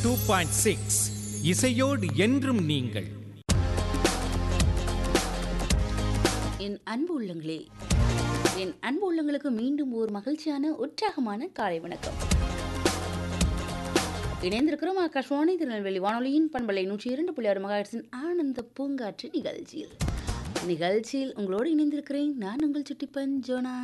Two point six இசையோடு என்றும் நீங்கள் என் அன்பு உள்ளங்களே என் அன்பு உள்ளங்களுக்கு மீண்டும் ஒரு மகிழ்ச்சியான உற்சாகமான காலை வணக்கம் இணைந்திருக்கிறோம் ஆகாஷ்வாணி திருநெல்வேலி வானொலியின் பண்பலை நூற்றி இரண்டு புள்ளி ஆறு மகாட்சின் ஆனந்த பூங்காற்று நிகழ்ச்சியில் நிகழ்ச்சியில் உங்களோடு இணைந்திருக்கிறேன் நான் உங்கள் சுட்டிப்பன் ஜோனா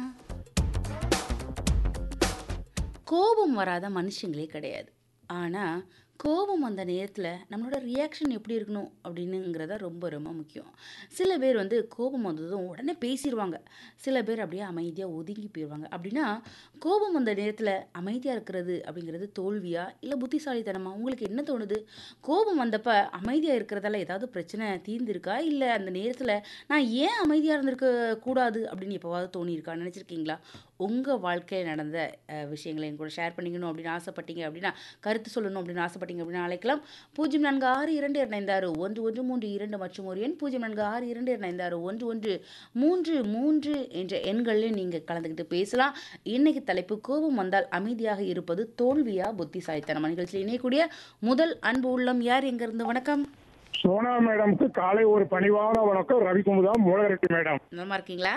கோபம் வராத மனுஷங்களே கிடையாது ஆனால் கோபம் அந்த நேரத்தில் நம்மளோட ரியாக்ஷன் எப்படி இருக்கணும் அப்படின்னுங்கிறத ரொம்ப ரொம்ப முக்கியம் சில பேர் வந்து கோபம் வந்ததும் உடனே பேசிடுவாங்க சில பேர் அப்படியே அமைதியாக ஒதுங்கி போயிடுவாங்க அப்படின்னா கோபம் வந்த நேரத்தில் அமைதியாக இருக்கிறது அப்படிங்கிறது தோல்வியா இல்லை புத்திசாலித்தனமா உங்களுக்கு என்ன தோணுது கோபம் வந்தப்ப அமைதியாக இருக்கிறதால ஏதாவது பிரச்சனை தீர்ந்திருக்கா இல்லை அந்த நேரத்தில் நான் ஏன் அமைதியாக இருந்திருக்க கூடாது அப்படின்னு எப்போவாவது தோணியிருக்கா நினச்சிருக்கீங்களா உங்கள் வாழ்க்கையில் நடந்த அஹ், விஷயங்களை என் கூட ஷேர் பண்ணிக்கணும் அப்படின்னு ஆசைப்பட்டீங்க அப்படின்னா கருத்து சொல்லணும் அப்படின்னு ஆசைப்பட்டீங்க அப்படின்னு அழைக்கலாம் பூஜ்ஜியம் நான்கு ஆறு இரண்டு இரண்டு ஆறு ஒன்று ஒன்று மூன்று இரண்டு மற்றும் ஒரு எண் பூஜ்ஜியம் நான்கு ஆறு இரண்டு இரண்டு ஆறு ஒன்று ஒன்று மூன்று மூன்று என்ற எண்களில் நீங்கள் கலந்துக்கிட்டு பேசலாம் இன்னைக்கு தலைப்பு கோபம் வந்தால் அமைதியாக இருப்பது தோல்வியா புத்திசாலித்தனம் நிகழ்ச்சியில் இணையக்கூடிய முதல் அன்பு உள்ளம் யார் எங்கிருந்து வணக்கம் சோனா மேடம்க்கு காலை ஒரு பணிவான வணக்கம் ரவிக்குமுதா மூலரெட்டி மேடம் நலமா இருக்கீங்களா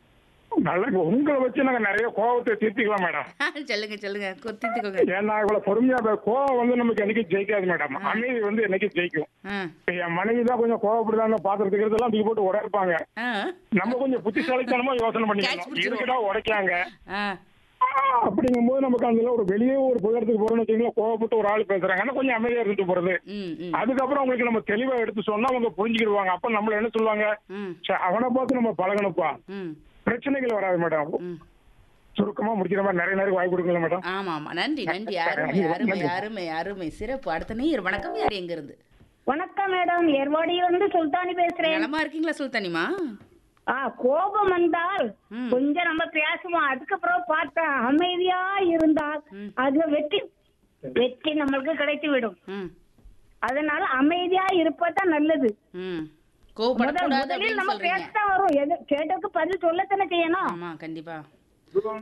நல்ல உங்களை வச்சு நாங்க நிறைய கோபத்தை தீர்த்திக்கலாம் மேடம் சொல்லுங்க சொல்லுங்க கொத்தித்துக்கோங்க ஏன்னா இவ்வளவு பொறுமையா பே- கோவம் வந்து நமக்கு என்னைக்கும் ஜெயிக்காது மேடம் அமைதி வந்து என்னைக்கும் ஜெயிக்கும் ஆ இப்ப என் மனைவி தான் கொஞ்சம் கோவப்படுதாங்க பாத்திரத்துக்கு எல்லாம் தூக்கி போட்டு உடைப்பாங்க ஆ நம்ம கொஞ்சம் புத்திசாலித்தனமா யோசனை Catch பண்ணிக்கணும் பிடிச்சிருவோம். இருக்குடா உடைக்காங்க ஆ அப்படிங்கும்போது நமக்கு அதுல ஒரு வெளியே ஒரு புகழத்துக்கு போறோம்னு வச்சுக்கோங்களேன் கோவப்பட்டு ஒரு ஆள் பேசுறாங்க ஆனா கொஞ்சம் அமைதியா இருந்துட்டு போறது ம் ம் அதுக்கப்புறம் உங்களுக்கு நம்ம தெளிவா எடுத்து சொன்னா அவங்க புரிஞ்சுக்கிடுவாங்க அப்ப நம்மள என்ன சொல்லுவாங்க ம் "ச்சே, அவனை பார்த்து நம்ம பழகணுப்பா ம் பிரச்சனைகள் வராது மேடம் ம் சுருக்கமா முடிக்கிற மாதிரி நிறைய நேரம் வாய்ப்பு கொடுக்கல மேடம் ஆமா ஆமா நன்றி நன்றி அருமை அருமை அருமை அருமை சிறப்பு அடுத்த நீர் வணக்கம் யார் எங்க இருந்து வணக்கம் மேடம் ஏர்வாடியிலிருந்து சுல்தானி பேசுறேன் நலமா இருக்கீங்களா சுல்தானிமா ஆ கோபம் வந்தால் ம். கொஞ்சம் நம்ம பேசுவோம் அதுக்கப்புறம் பார்த்தா அமைதியா இருந்தால் ம். அது வெற்றி வெற்றி நம்மளுக்கு கிடைத்து விடும் ம் அதனால அமைதியா இருப்பதான் நல்லது ம் முதல் கோவப்படக்கூடாது முதலில் அப்படின்னு நம்ம சொல்றீங்க பேசத்தான் வரும் எது கேட்டதுக்கு பதில் சொல்லத்தானே செய்யணும் ஆமா கண்டிப்பா